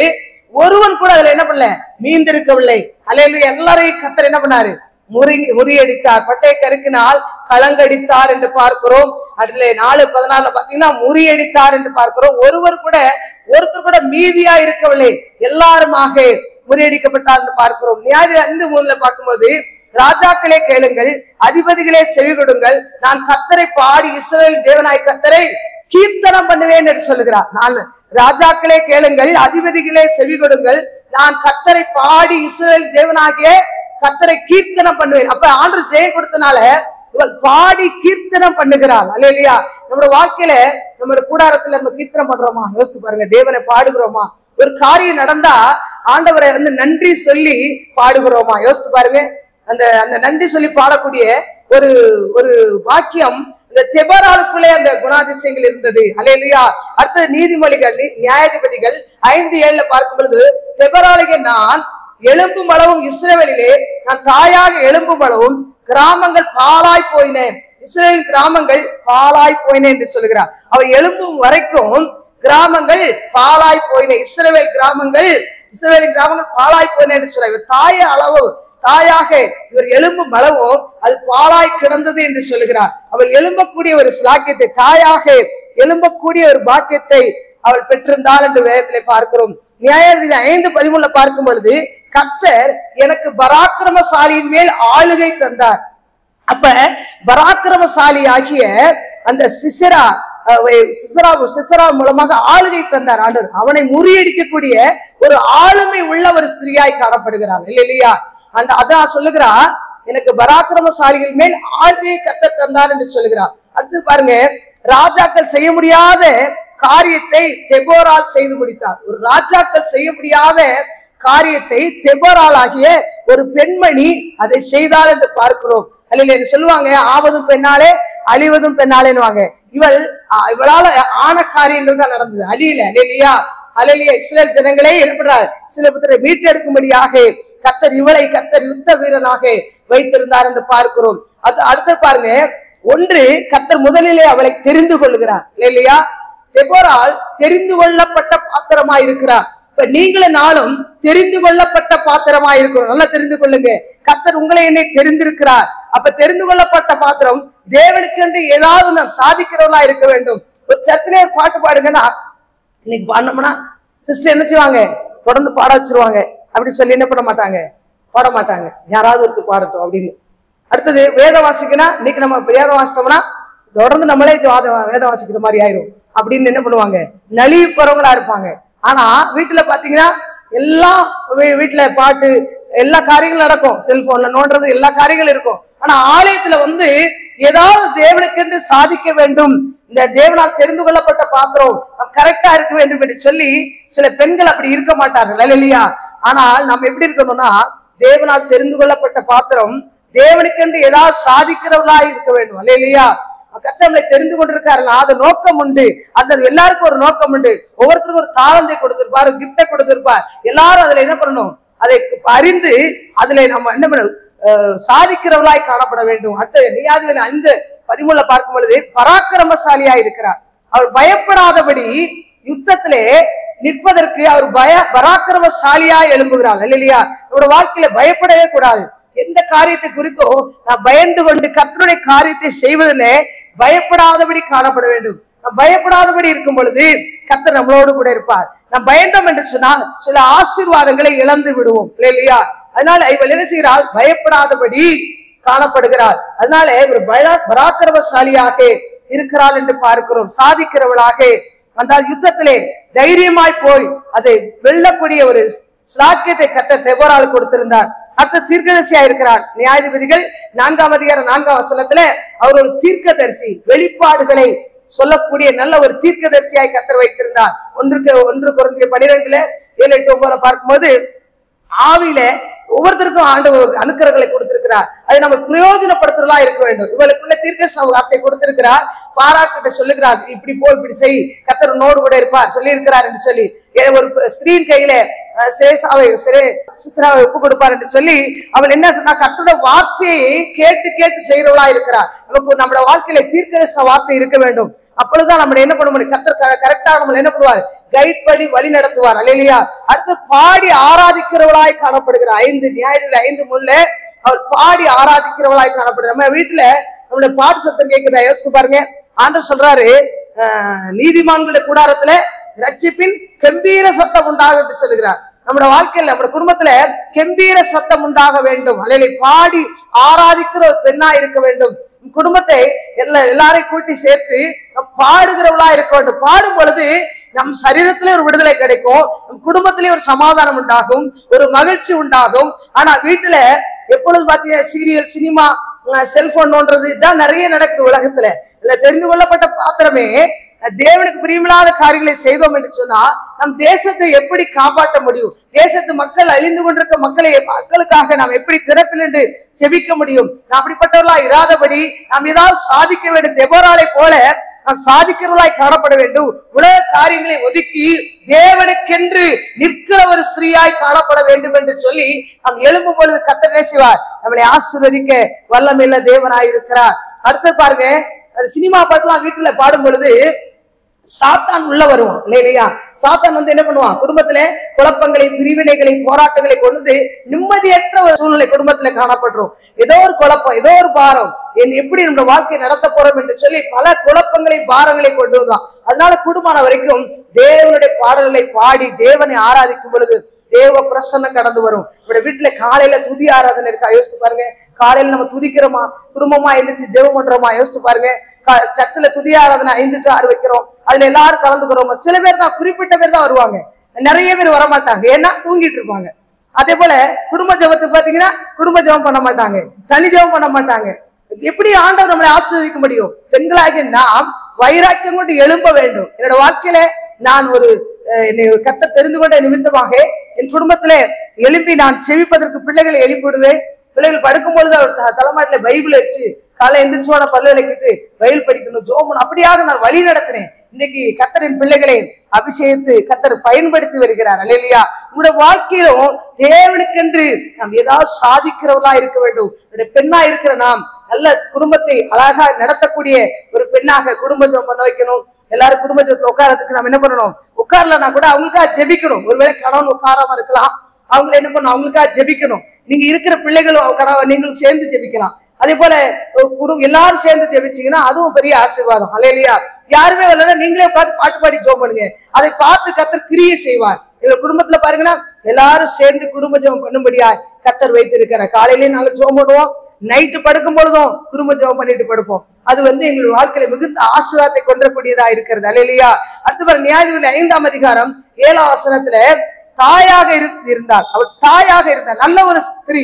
ஒருவன் கூட அதுல என்ன பண்ணல மீந்திருக்கவில்லை அலையில எல்லாரையும் கத்தர் என்ன பண்ணாரு முறி முறியடித்தார் பட்டை கருக்கினால் கலங்கடித்தார் என்று பார்க்கிறோம் அதுல நாலு பதினாலுல பாத்தீங்கன்னா முறியடித்தார் என்று பார்க்கிறோம் ஒருவர் கூட ஒருத்தர் கூட மீதியா இருக்கவில்லை எல்லாருமாக முறியடிக்கப்பட்டார் என்று பார்க்கிறோம் நியாய ஐந்து மூணுல பார்க்கும்போது ராஜாக்களே கேளுங்கள் அதிபதிகளே செவி கொடுங்கள் நான் கத்தரை பாடி இஸ்ரவேல் தேவனாய் கத்தரை கீர்த்தனம் பண்ணுவேன் என்று சொல்லுகிறார் நான் ராஜாக்களே கேளுங்கள் அதிபதிகளே செவி கொடுங்கள் நான் கத்தரை பாடி இஸ்ரவேல் தேவனாகிய கத்தரை கீர்த்தனம் பண்ணுவேன் அப்ப ஆண்டு ஜெயம் கொடுத்தனால இவள் பாடி கீர்த்தனம் பண்ணுகிறாள் அல்ல இல்லையா நம்மளோட வாழ்க்கையில நம்மளோட கூடாரத்துல நம்ம கீர்த்தனம் பண்றோமா யோசித்து பாருங்க தேவனை பாடுகிறோமா ஒரு காரியம் நடந்தா ஆண்டவரை வந்து நன்றி சொல்லி பாடுகிறோமா யோசித்து பாருங்க அந்த அந்த நன்றி சொல்லி பாடக்கூடிய ஒரு ஒரு வாக்கியம் இந்த தெபராளுக்குள்ளே அந்த குணாதிசயங்கள் இருந்தது அலையிலையா அடுத்தது நீதிமொழிகள் நீ- நியாயாதிபதிகள் ஐந்து ஏழுல பார்க்கும் பொழுது தெபராளிக நான் எலும்பும் அளவும் இஸ்ரவேலிலே நான் தாயாக எலும்பும் அளவும் கிராமங்கள் பாலாய் போயினேன் இஸ்ரேல் கிராமங்கள் பாலாய் போயின என்று சொல்லுகிறார் அவர் எழும்பும் வரைக்கும் கிராமங்கள் பாலாய் போயின இஸ்ரவேல் கிராமங்கள் இஸ்ரவேலின் கிராமங்கள் பாலாய் போயின என்று சொல்ல இவர் தாய அளவு தாயாக இவர் எழும்பும் அளவும் அது பாலாய் கிடந்தது என்று சொல்லுகிறார் அவள் எழும்பக்கூடிய ஒரு ஸ்லாக்கியத்தை தாயாக எழும்பக்கூடிய ஒரு பாக்கியத்தை அவள் பெற்றிருந்தாள் என்று வேதத்திலே பார்க்கிறோம் நியாயாதிபதி ஐந்து பதிமூணுல பார்க்கும் பொழுது கர்த்தர் எனக்கு பராக்கிரமசாலியின் மேல் ஆளுகை தந்தார் அப்ப பராக்கிரமசாலி ஆகிய அந்த சிசரா அஹ், சிசரா சிசரா மூலமாக ஆளுகை தந்தார் ஆண்டவர் அவனை முறியடிக்கக்கூடிய ஒரு ஆளுமை உள்ள ஒரு ஸ்திரியாய் காணப்படுகிறார் இல்ல இல்லையா அந்த அதான் சொல்லுகிறா எனக்கு பராக்கிரமசாலிகள் மேல் ஆளுகை கத்த தந்தார் என்று சொல்லுகிறார் அடுத்து பாருங்க ராஜாக்கள் செய்ய முடியாத காரியத்தை தெபோரால் செய்து முடித்தார் ஒரு ராஜாக்கள் செய்ய முடியாத காரியத்தை தெபோரால் ஆகிய ஒரு பெண்மணி அதை செய்தாள் என்று பார்க்கிறோம் அல்ல சொல்லுவாங்க ஆவதும் பெண்ணாலே அழிவதும் பெண்ணாலேன்னுவாங்க இவள் ஆ, இவளால ஆன காரியங்கள் தான் நடந்தது அழியல இல்லையா அலையில இஸ்ரேல் ஜனங்களே எழுப்புறார் சில புத்திரை மீட்டெடுக்கும்படியாக கத்தர் இவளை கத்தர் யுத்த வீரனாக வைத்திருந்தார் என்று பார்க்கிறோம் அது அடுத்து பாருங்க ஒன்று கத்தர் முதலிலே அவளை தெரிந்து கொள்ளுகிறார் இல்லையா தெபோரால் தெரிந்து கொள்ளப்பட்ட பாத்திரமா இருக்கிறார் இப்ப நீங்களும் நாளும் தெரிந்து கொள்ளப்பட்ட பாத்திரமா இருக்கிறோம் நல்லா தெரிந்து கொள்ளுங்க கத்தர் உங்களை என்னை தெரிந்திருக்கிறார் அப்ப தெரிந்து கொள்ளப்பட்ட பாத்திரம் தேவனுக்கு என்று ஏதாவது நாம் சாதிக்கிறவங்களா இருக்க வேண்டும் ஒரு சர்ச்சிலே ஒரு பாட்டு பாடுங்கன்னா இன்னைக்கு பாடினோம்னா சிஸ்டர் என்ன செய்வாங்க தொடர்ந்து பாட வச்சிருவாங்க அப்படி சொல்லி என்ன பண்ண மாட்டாங்க பாட மாட்டாங்க யாராவது ஒருத்தர் பாடட்டும் அப்படின்னு அடுத்தது வேதம் வாசிக்கனா இன்னைக்கு நம்ம வேதம் வாசித்தோம்னா தொடர்ந்து நம்மளே இது வாத- வேதம் வாசிக்கிற மாதிரி ஆயிரும் அப்படின்னு என்ன பண்ணுவாங்க நலிவு போறவங்களா இருப்பாங்க ஆனா வீட்டுல பாத்தீங்கன்னா எல்லாம் வீ- வீட்டுல பாட்டு எல்லா காரியங்களும் நடக்கும் செல்போன்ல நோண்டுறது எல்லா காரியங்களும் இருக்கும் ஆனா ஆலயத்துல வந்து ஏதாவது தேவனுக்கென்று சாதிக்க வேண்டும் இந்த தேவனால் தெரிந்து கொள்ளப்பட்ட பாத்திரம் கரெக்டா இருக்க வேண்டும் என்று சொல்லி சில பெண்கள் அப்படி இருக்க மாட்டார்கள் இல்லையா ஆனால் நம்ம எப்படி இருக்கணும்னா தேவனால் தெரிந்து கொள்ளப்பட்ட பாத்திரம் தேவனுக்கென்று ஏதாவது சாதிக்கிறவர்களா இருக்க வேண்டும் இல்லையா கர்த்தர் நம்மளை தெரிந்து கொண்டிருக்காருன்னா அது நோக்கம் உண்டு அந்த எல்லாருக்கும் ஒரு நோக்கம் உண்டு ஒவ்வொருத்தருக்கும் ஒரு தாளந்தை கொடுத்திருப்பார் கிஃப்டை கொடுத்திருப்பார் எல்லாரும் அதுல என்ன பண்ணணும் அதை அறிந்து அதுல நம்ம என்ன பண்ண அஹ், சாதிக்கிறவர்களாய் காணப்பட வேண்டும் அடுத்து நீயாதிபதி ஐந்து பதிமூணுல பார்க்கும் பொழுது பராக்கிரமசாலியா இருக்கிறார் அவர் பயப்படாதபடி யுத்தத்திலே நிற்பதற்கு அவர் பய பராக்கிரமசாலியா எழும்புகிறார் இல்லையா நம்மளோட வாழ்க்கையில பயப்படவே கூடாது எந்த காரியத்தை குறித்தோ நான் பயந்து கொண்டு கர்த்தருடைய காரியத்தை செய்வதிலே பயப்படாதபடி காணப்பட வேண்டும் நாம் பயப்படாதபடி இருக்கும் பொழுது கர்த்தர் நம்மளோடு கூட இருப்பார் நாம் பயந்தோம் என்று சொன்னால் சில ஆசீர்வாதங்களை இழந்து விடுவோம் இல்லையா அதனால இவள் என்ன செய்கிறாள் பயப்படாதபடி காணப்படுகிறாள் அதனால ஒரு பய பராக்கிரமசாலியாக இருக்கிறாள் என்று பார்க்கிறோம் சாதிக்கிறவளாக அந்த யுத்தத்திலே தைரியமாய் போய் அதை வெல்லக்கூடிய ஒரு ஸ்லாக்கியத்தை கத்த தெபோரால் கொடுத்திருந்தார் அடுத்த தீர்க்கதரிசியா இருக்கிறார் நியாயாதிபதிகள் நான்காம் அதிகாரம் நான்காம் வசனத்துல அவர் ஒரு தீர்க்கதரிசி வெளிப்பாடுகளை சொல்லக்கூடிய நல்ல ஒரு தீர்க்கதரிசியாய் கத்தர் வைத்திருந்தார் ஒன்றுக்கு ஒன்று குறைந்த பனிரெண்டுல ஏழு எட்டு ஒன்பதுல பார்க்கும்போது ஆவியில ஒவ்வொருத்தருக்கும் ஆண்டு ஒரு அணுக்கரங்களை கொடுத்திருக்கிறார் அதை நம்ம பிரயோஜனப்படுத்துறதா இருக்க வேண்டும் இவளுக்குள்ள தீர்க்க வார்த்தை கொடுத்திருக்கிறார் பாராக்கிட்ட சொல்லுகிறார் இப்படி போ இப்படி செய் கத்தர் உன்னோடு கூட இருப்பார் சொல்லி இருக்கிறார் என்று சொல்லி ஏ, ஒரு ஸ்திரீன் கையில அஹ், சேசாவை சிறை சிஸ்ராவை ஒப்பு கொடுப்பார் என்று சொல்லி அவள் என்ன சொன்னா கர்த்தருடைய வார்த்தையை கேட்டு கேட்டு செய்கிறவளா இருக்கிறார் நமக்கு நம்மளோட வாழ்க்கையில தீர்க்கதரிசன வார்த்தை இருக்க வேண்டும் அப்பொழுதுதான் நம்ம என்ன பண்ண முடியும் கர்த்தர் கரெக்டா நம்ம என்ன பண்ணுவார் கைட் பண்ணி வழி நடத்துவார் அல்லையா அடுத்து பாடி ஆராதிக்கிறவளாய் காணப்படுகிறார் ஐந்து நியாயத்தில் ஐந்து முள்ள அவர் பாடி ஆராதிக்கிறவளாய் காணப்படுறார் நம்ம வீட்டுல நம்மளுடைய பாட்டு சத்தம் கேட்குதா யோசிச்சு பாருங்க ஆண்டவர் சொல்றாரு அஹ், நீதிமான்களுடைய கூடாரத்துல ரட்சிப்பின் கம்பீர சத்தம் உண்டாக என்று சொல்லுகிறார் நம்முடைய வாழ்க்கையில நம்முடைய குடும்பத்துல கம்பீர சத்தம் உண்டாக வேண்டும் அல்லது பாடி ஆராதிக்கிற ஒரு பெண்ணா இருக்க வேண்டும் குடும்பத்தை எல்லா எல்லாரையும் கூட்டி சேர்த்து நம் பாடுகிறவளா இருக்க வேண்டும் பாடும் பொழுது நம் சரீரத்திலே ஒரு விடுதலை கிடைக்கும் நம் குடும்பத்திலே ஒரு சமாதானம் உண்டாகும் ஒரு மகிழ்ச்சி உண்டாகும் ஆனா வீட்டுல எப்பொழுது பாத்தீங்க சீரியல் சினிமா செல்போன் நோன்றது இதான் நிறைய நடக்குது உலகத்துல இதுல தெரிந்து கொள்ளப்பட்ட பாத்திரமே தேவனுக்கு பிரியமில்லாத காரியங்களை செய்தோம் என்று சொன்னா நம் தேசத்தை எப்படி காப்பாற்ற முடியும் தேசத்து மக்கள் அழிந்து கொண்டிருக்க மக்களை மக்களுக்காக நாம் எப்படி திறப்பில் என்று செபிக்க முடியும் நாம் அப்படிப்பட்டவர்களா இராதபடி நாம் ஏதாவது சாதிக்க வேண்டும் தெபோராலை போல நாம் சாதிக்கிறவர்களாய் காணப்பட வேண்டும் உலக காரியங்களை ஒதுக்கி தேவனுக்கென்று நிற்கிற ஒரு ஸ்திரீயாய் காணப்பட வேண்டும் என்று சொல்லி நாம் எழும்பும் பொழுது கத்தர் என்ன செய்வார் நம்மளை ஆசீர்வதிக்க வல்லமையுள்ள தேவனாய் இருக்கிறார் அடுத்து பாருங்க அது சினிமா பாட்டுலாம் வீட்டுல பாடும் பொழுது சாத்தான் உள்ள வருவான் இல்லையா சாத்தான் வந்து என்ன பண்ணுவான் குடும்பத்துல குழப்பங்களை பிரிவினைகளை போராட்டங்களை கொண்டு வந்து நிம்மதியற்ற ஒரு சூழ்நிலை குடும்பத்துல காணப்படுறோம் ஏதோ ஒரு குழப்பம் ஏதோ ஒரு பாரம் என் எப்படி நம்ம வாழ்க்கை நடத்த போறோம் என்று சொல்லி பல குழப்பங்களை பாரங்களை கொண்டு வந்தான் அதனால குடும்பமான வரைக்கும் தேவனுடைய பாடல்களை பாடி தேவனை ஆராதிக்கும் பொழுது தேவ பிரசன்னம் கடந்து வரும் இப்படி வீட்டுல காலையில துதி ஆராதனை இருக்கா யோசித்து பாருங்க காலையில நம்ம துதிக்கிறோமா குடும்பமா எந்திரிச்சு ஜெபம் பண்றோமா யோசித்து பாருங்க கா- சர்ச்சில் துதி ஆராதனை ஐந்து டு ஆறு வைக்கிறோம் அதுல எல்லாரும் கலந்துக்கிறோம் சில பேர் தான் குறிப்பிட்ட பேர் தான் வருவாங்க நிறைய பேர் வர மாட்டாங்க ஏன்னா தூங்கிட்டு இருப்பாங்க அதே போல குடும்ப ஜெபத்துக்கு பாத்தீங்கன்னா குடும்ப ஜெபம் பண்ண மாட்டாங்க தனி ஜெபம் பண்ண மாட்டாங்க எப்படி ஆண்டவர் நம்மளை ஆசீர்வதிக்க முடியும் பெண்களாகிய நாம் வைராக்கியம் கொண்டு எழும்ப வேண்டும் என்னோட வாழ்க்கையில நான் ஒரு அஹ், என்னை கத்தர் தெரிந்து கொண்ட நிமித்தமாக என் குடும்பத்திலே எழுப்பி நான் செவிப்பதற்கு பிள்ளைகளை எழுப்பிவிடுவேன் பிள்ளைகள் படுக்கும் பொழுது அவர் த- தலைமாட்டில பைபிள் வச்சு காலை எந்திரிச்சோட பல்லு விளக்கிட்டு பைபிள் படிக்கணும் ஜோமன் அப்படியாக நான் வழி நடத்தினேன் இன்னைக்கு கத்தரின் பிள்ளைகளை அபிஷேகித்து கத்தர் பயன்படுத்தி வருகிறார் அல்லையா உங்களுடைய வாழ்க்கையிலும் தேவனுக்கென்று நாம் ஏதாவது சாதிக்கிறவர்களா இருக்க வேண்டும் என்னுடைய பெண்ணா இருக்கிற நாம் நல்ல குடும்பத்தை அழகா நடத்தக்கூடிய ஒரு பெண்ணாக குடும்ப ஜெபம் பண்ண வைக்கணும் எல்லாரும் குடும்ப ஜெபத்துல உட்காரத்துக்கு நம்ம என்ன பண்ணணும் உட்காரலன்னா கூட அவங்களுக்காக ஜெபிக்கணும் ஒருவேளை கணவன் உட்காராம இருக்கலாம் அவங்கள என்ன பண்ணணும் அவங்களுக்காக ஜெபிக்கணும் நீங்க இருக்கிற பிள்ளைகளும் அவங்க கணவன் நீங்களும் சேர்ந்து ஜெபிக்கலாம் அதே போல குடும்பம் எல்லாரும் சேர்ந்து ஜெபிச்சீங்கன்னா அதுவும் பெரிய ஆசீர்வாதம் அல்லையா யாருமே வரலன்னா நீங்களே உட்கார்ந்து பாட்டு பாடி ஜோம் பண்ணுங்க அதை பார்த்து கத்தர் கிரியை செய்வார் எங்க குடும்பத்துல பாருங்கன்னா எல்லாரும் சேர்ந்து குடும்ப ஜெபம் பண்ணும்படியா கத்தர் வைத்திருக்கிறார் காலையிலேயே நாங்க ஜோம் பண்ணுவோம் நைட்டு படுக்கும் பொழுதும் குடும்ப ஜெபம் பண்ணிட்டு படுப்போம் அது வந்து எங்கள் வாழ்க்கையில மிகுந்த ஆசீர்வாதத்தை கொண்டக்கூடியதா இருக்கிறது அல்லையா அடுத்து பாருங்க நியாயத்தில் ஐந்தாம் அதிகாரம் ஏழாம் வசனத்துல தாயாக இரு- இருந்தார் அவள் தாயாக இருந்தார் நல்ல ஒரு ஸ்திரீ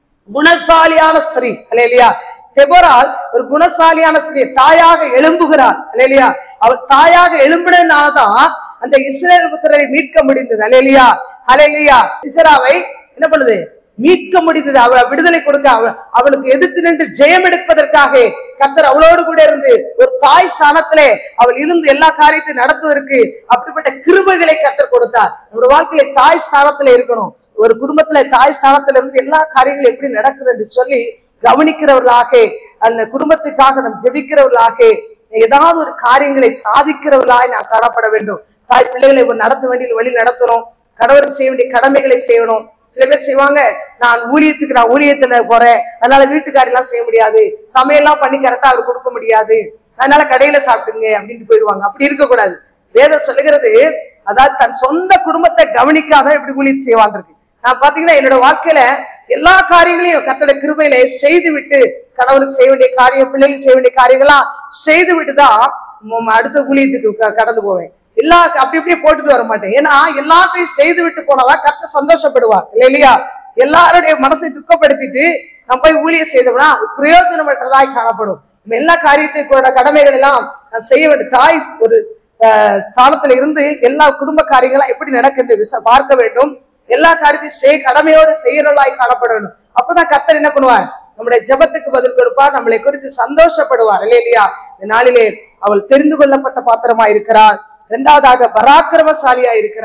குணசாலியான ஸ்திரீ அல்லையா தெபோரால் ஒரு குணசாலியான ஸ்திரீ தாயாக எழும்புகிறார் அல்லையா அவள் தாயாக எழும்பினதுனாலதான் அந்த இஸ்ரேல் புத்திரரை மீட்க முடிந்தது அல்லையா அலையிலியா சிசராவை என்ன பண்ணுது மீட்க முடிந்தது அவள் விடுதலை கொடுக்க அவ- அவளுக்கு எதிர்த்து நின்று ஜெயம் எடுப்பதற்காக கத்தர் அவளோடு கூட இருந்து ஒரு தாய் ஸ்தானத்திலே அவள் இருந்து எல்லா காரியத்தையும் நடத்துவதற்கு அப்படிப்பட்ட கிருபைகளை கத்தர் கொடுத்தார் நம்முடைய வாழ்க்கையில தாய் ஸ்தானத்துல இருக்கணும் ஒரு குடும்பத்துல தாய் ஸ்தானத்துல இருந்து எல்லா காரியங்களும் எப்படி நடக்குது என்று சொல்லி கவனிக்கிறவர்களாக அந்த குடும்பத்துக்காக நாம் ஜெபிக்கிறவர்களாக ஏதாவது ஒரு காரியங்களை சாதிக்கிறவர்களாய் நாம் காணப்பட வேண்டும் தாய் பிள்ளைகளை ஒரு நடத்த வேண்டிய வழி நடத்தணும் கணவருக்கு செய்ய வேண்டிய கடமைகளை செய்யணும் சில பேர் செய்வாங்க நான் ஊழியத்துக்கு நான் ஊழியத்துல போறேன் அதனால வீட்டுக்காரெல்லாம் செய்ய முடியாது சமையல்லாம் பண்ணி கரெக்டா அவர் கொடுக்க முடியாது அதனால கடையில சாப்பிட்டுங்க அப்படின்ட்டு போயிடுவாங்க அப்படி இருக்கக்கூடாது வேதம் சொல்லுகிறது அதாவது தன் சொந்த குடும்பத்தை கவனிக்காத எப்படி ஊழியத்து செய்வான் இருக்கு நான் பாத்தீங்கன்னா என்னோட வாழ்க்கையில எல்லா காரியங்களையும் கத்தோட கிருபையில செய்து விட்டு கணவனுக்கு செய்ய வேண்டிய காரியம் பிள்ளைகளுக்கு செய்ய வேண்டிய காரியங்களாம் செய்து விட்டு தான் ம- அடுத்த ஊழியத்துக்கு க- கடந்து போவேன் எல்லா அப்படி அப்படியே போட்டுட்டு வர மாட்டேன் ஏன்னா எல்லாத்தையும் செய்து விட்டு போனாதான் கத்த சந்தோஷப்படுவார் இல்ல இல்லையா எல்லாருடைய மனசை துக்கப்படுத்திட்டு நம்ம போய் ஊழியம் செய்தோம்னா பிரயோஜனமற்றதாய் காணப்படும் நம்ம எல்லா காரியத்தை கூட கடமைகள் எல்லாம் நாம் செய்ய வேண்டும் தாய் ஒரு அஹ், ஸ்தானத்துல இருந்து எல்லா குடும்ப காரியங்களும் எப்படி நடக்கின்ற விச பார்க்க வேண்டும் எல்லா காரியத்தையும் செய் கடமையோடு செய்யறவளாய் காணப்பட வேண்டும் அப்பதான் கத்தர் என்ன பண்ணுவார் நம்முடைய ஜெபத்துக்கு பதில் கொடுப்பார் நம்மளை குறித்து சந்தோஷப்படுவார் இல்லையா இந்த நாளிலே அவள் தெரிந்து கொள்ளப்பட்ட பாத்திரமா இருக்கிறார் இரண்டாவதாக பராக்கிரமசாலியா இருக்கிறார்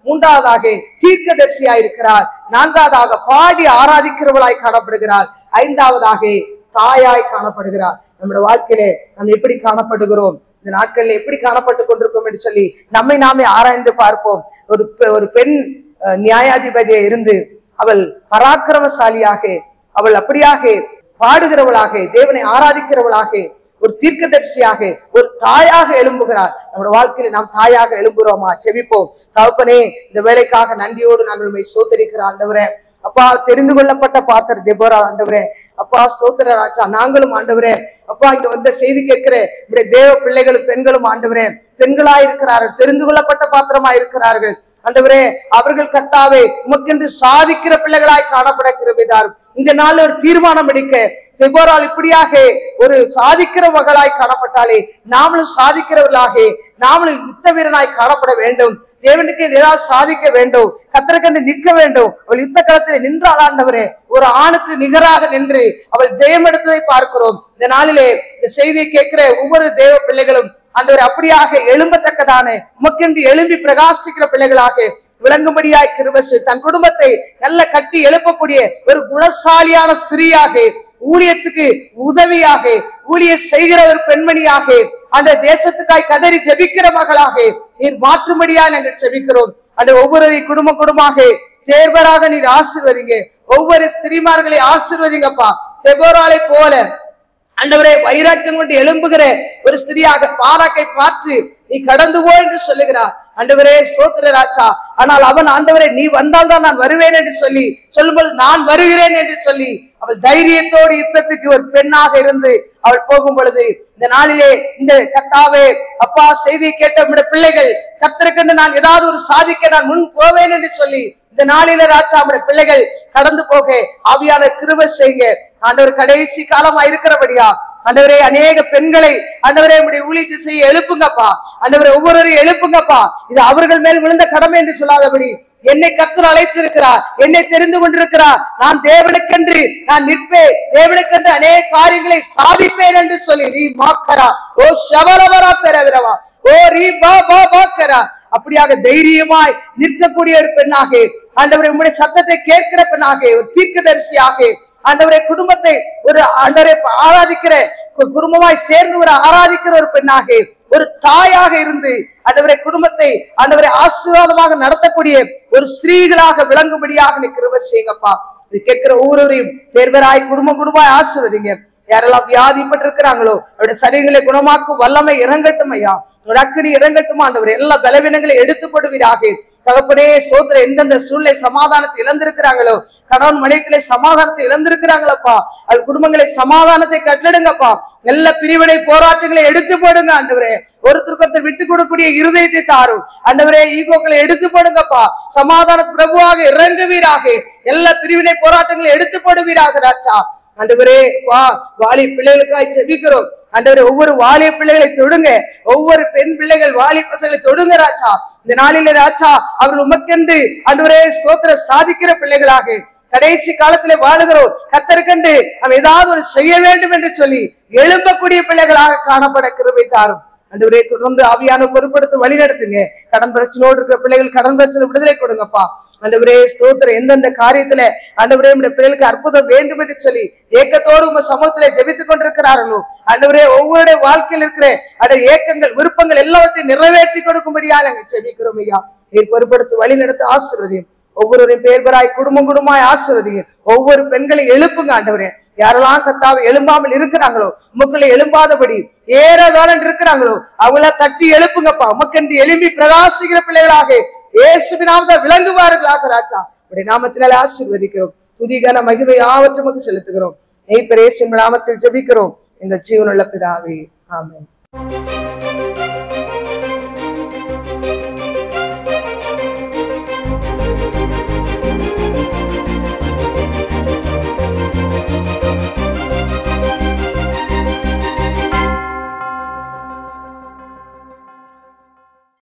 மூன்றாவதாக தீர்க்கதரிசியாய் இருக்கிறார் நான்காவதாக பாடி ஆராதிக்கிறவளாய் காணப்படுகிறார் ஐந்தாவதாக தாயாய் காணப்படுகிறார் நம்முடைய வாழ்க்கையிலே நாம் எப்படி காணப்படுகிறோம் இந்த நாட்களில் எப்படி காணப்பட்டு கொண்டிருக்கோம் என்று சொல்லி நம்மை நாமே ஆராய்ந்து பார்ப்போம் ஒரு பெ- ஒரு பெண் அஹ், நியாயாதிபதியே இருந்து அவள் பராக்கிரமசாலியாக அவள் அப்படியாக பாடுகிறவளாக தேவனை ஆராதிக்கிறவளாக ஒரு தீர்க்கதரிசியாக ஒரு தாயாக எழும்புகிறார் நம்முடைய வாழ்க்கையில நாம் தாயாக எழும்புகிறோமா செவிப்போம் தகப்பனே இந்த வேலைக்காக நன்றியோடு நாங்கள் உண்மை சோதரிக்கிற ஆண்டவரே அப்பா தெரிந்து கொள்ளப்பட்ட பாத்திர தெபோரா ஆண்டவரே அப்பா சோதர ராஜா நாங்களும் ஆண்டவரே அப்பா இங்க வந்த செய்தி கேட்கிற இப்படி தேவ பிள்ளைகளும் பெண்களும் ஆண்டவரே பெண்களா இருக்கிறார்கள் தெரிந்து கொள்ளப்பட்ட பாத்திரமா இருக்கிறார்கள் ஆண்டவரே அவர்கள் கத்தாவே உமக்கென்று சாதிக்கிற பிள்ளைகளாய் காணப்பட கிருபிதார் இந்த நாள் ஒரு தீர்மானம் எடுக்க தெபோரால் இப்படியாக ஒரு சாதிக்கிற மகளாய் காணப்பட்டாலே நாமளும் சாதிக்கிறவர்களாக நாமளும் யுத்த வீரனாய் காணப்பட வேண்டும் தேவனுக்கு ஏதாவது சாதிக்க வேண்டும் கத்தரக்கண்டு நிற்க வேண்டும் அவள் யுத்த களத்தில் நின்றாள் ஆண்டவரே ஒரு ஆணுக்கு நிகராக நின்று அவள் ஜெயம் எடுத்ததை பார்க்கிறோம் இந்த நாளிலே இந்த செய்தியை கேட்கிற ஒவ்வொரு தேவ பிள்ளைகளும் ஆண்டவர் அப்படியாக எழும்பத்தக்கதான உமக்கென்று எழும்பி பிரகாசிக்கிற பிள்ளைகளாக விளங்கும்படியாய் கிருபசு தன் குடும்பத்தை நல்ல கட்டி எழுப்பக்கூடிய ஒரு குணசாலியான ஸ்திரீயாக ஊழியத்துக்கு உதவியாக ஊழிய செய்கிற ஒரு பெண்மணியாக அந்த தேசத்துக்காய் கதறி ஜெபிக்கிற மகளாக நீர் மாற்றும்படியா நாங்கள் ஜெபிக்கிறோம் அந்த ஒவ்வொரு குடும்ப குடும்பமாக தேர்வராக நீர் ஆசிர்வதிங்க ஒவ்வொரு ஸ்திரீமார்களை ஆசிர்வதிங்கப்பா தெபோராலை போல ஆண்டவரே வைராக்கியம் கொண்டு எழும்புகிற ஒரு ஸ்திரியாக பாராக்கை பார்த்து நீ கடந்து போ என்று சொல்லுகிறார் ஆண்டவரே சோத்திர ராஜா ஆனால் அவன் ஆண்டவரே நீ வந்தால் தான் நான் வருவேன் என்று சொல்லி சொல்லும்போது நான் வருகிறேன் என்று சொல்லி அவள் தைரியத்தோடு யுத்தத்துக்கு ஒரு பெண்ணாக இருந்து அவள் போகும் பொழுது இந்த நாளிலே இந்த கத்தாவே அப்பா செய்தியை கேட்ட நம்முடைய பிள்ளைகள் கத்திருக்கின்ற நான் ஏதாவது ஒரு சாதிக்க நான் முன் போவேன் என்று சொல்லி இந்த நாளில ராஜா நம்முடைய பிள்ளைகள் கடந்து போக ஆவியான கிருபை செய்யுங்க ஆண்டவர் கடைசி காலமா இருக்கிறபடியா ஆண்டவரே அநேக பெண்களை ஆண்டவரே உடைய ஊழியத்தை செய்ய எழுப்புங்கப்பா ஆண்டவரே ஒவ்வொருவரையும் எழுப்புங்கப்பா இது அவர்கள் மேல் விழுந்த கடமை என்று சொல்லாதபடி என்னை கத்தர் அழைத்திருக்கிறார் என்னை தெரிந்து கொண்டிருக்கிறார் நான் தேவனுக்கென்று நான் நிற்பேன் தேவனுக்கென்று அநேக காரியங்களை சாதிப்பேன் என்று சொல்லி ரீ மாக்கரா ஓ ஷவரவரா பெறவிரவா ஓ ரீ பா பா பாக்கரா அப்படியாக தைரியமாய் நிற்கக்கூடிய ஒரு பெண்ணாக ஆண்டவரை உம்முடைய சத்தத்தை கேட்கிற பெண்ணாக ஒரு தீர்க்கதரிசியாக ஆண்டவரை குடும்பத்தை ஒரு ஆண்டவரை ஆராதிக்கிற ஒரு குடும்பமாய் சேர்ந்து ஒரு ஆராதிக்கிற ஒரு பெண்ணாக ஒரு தாயாக இருந்து ஆண்டவரை குடும்பத்தை ஆண்டவரை ஆசீர்வாதமாக நடத்தக்கூடிய ஒரு ஸ்திரீகளாக விளங்கும்படியாக நீ கிருபை செய்யுங்கப்பா இது கேட்கிற ஒவ்வொருவரையும் பேர் பேராய் குடும்பம் குடும்பமாய் ஆசீர்வதிங்க யாரெல்லாம் வியாதிப்பட்டு இருக்கிறாங்களோ அவருடைய சரீரங்களை குணமாக்கும் வல்லமை இறங்கட்டும் ஐயா உங்களுடைய அக்கடி இறங்கட்டும் ஆண்டவர் எல்லா பலவீனங்களை எடுத்து போடுவீராக தகப்பனே சோதர எந்தெந்த சூழ்நிலை சமாதானத்தை இழந்திருக்கிறாங்களோ கணவன் மனைவிகளை சமாதானத்தை இழந்திருக்கிறாங்களப்பா அது குடும்பங்களை சமாதானத்தை கட்டடுங்கப்பா எல்லா பிரிவினை போராட்டங்களை எடுத்து போடுங்க ஆண்டவரே ஒருத்தருக்கு ஒருத்தர் விட்டு கொடுக்கக்கூடிய இருதயத்தை தாரும் ஆண்டவரே ஈகோக்களை எடுத்து போடுங்கப்பா சமாதான பிரபுவாக இறங்குவீராக எல்லா பிரிவினை போராட்டங்களை எடுத்து போடுவீராக ராஜா ஆண்டவரே வா வாலி பிள்ளைகளுக்காய் செபிக்கிறோம் ஆண்டவரே ஒவ்வொரு வாலிய பிள்ளைகளை தொடுங்க ஒவ்வொரு பெண் பிள்ளைகள் வாலி பசங்களை தொடுங்க ராஜா இந்த நாளிலே ராஜா அவர்கள் உமக்கென்று ஆண்டவரே சோத்திர சாதிக்கிற பிள்ளைகளாக கடைசி காலத்திலே வாழுகிறோம் கத்தருக்கென்று நாம் ஏதாவது ஒரு செய்ய வேண்டும் என்று சொல்லி எழும்பக்கூடிய பிள்ளைகளாக காணப்பட கிருபை தாரும் ஆண்டவரே தொடர்ந்து ஆவியான பொறுப்படுத்தி வழி நடத்துங்க கடன் பிரச்சனையோடு இருக்கிற பிள்ளைகள் கடன் பிரச்சனை விடுதலை கொடுங்கப்பா ஆண்டவரே ஸ்தோத்திரம் எந்தெந்த காரியத்துல ஆண்டவரே நம்முடைய பிள்ளைகளுக்கு அற்புதம் வேண்டும் என்று சொல்லி ஏக்கத்தோடு உங்க சமூகத்திலே ஜெபித்துக் கொண்டிருக்கிறார்களோ ஆண்டவரே ஒவ்வொருடைய வாழ்க்கையில் இருக்கிற அந்த ஏக்கங்கள் விருப்பங்கள் எல்லாவற்றையும் நிறைவேற்றி கொடுக்கும்படியா நாங்கள் ஜெபிக்கிறோம் ஐயா நீர் பொறுப்படுத்தி வழி நடத்த ஆசீர்வதியும் ஒவ்வொருவரையும் பேர்பராய் குடும்பம் குடும்பமாய் ஆசிர்வதிங்க ஒவ்வொரு பெண்களை எழுப்புங்க ஆண்டவரே யாரெல்லாம் கத்தாவை எழும்பாமல் இருக்கிறாங்களோ உமக்களை எழும்பாதபடி ஏறதான இருக்கிறாங்களோ அவங்கள தட்டி எழுப்புங்கப்பா உமக்கென்று எழும்பி பிரகாசிக்கிற பிள்ளைகளாக இயேசுவினாமத விளங்குவார்களாக ராஜா உடைய நாமத்தினால ஆசீர்வதிக்கிறோம் துதிகன மகிமை யாவற்றும் உமக்கு செலுத்துகிறோம் நெய்ப்பரேசும் நாமத்தில் ஜெபிக்கிறோம் எங்கள் ஜீவனுள்ள பிதாவே ஆமென்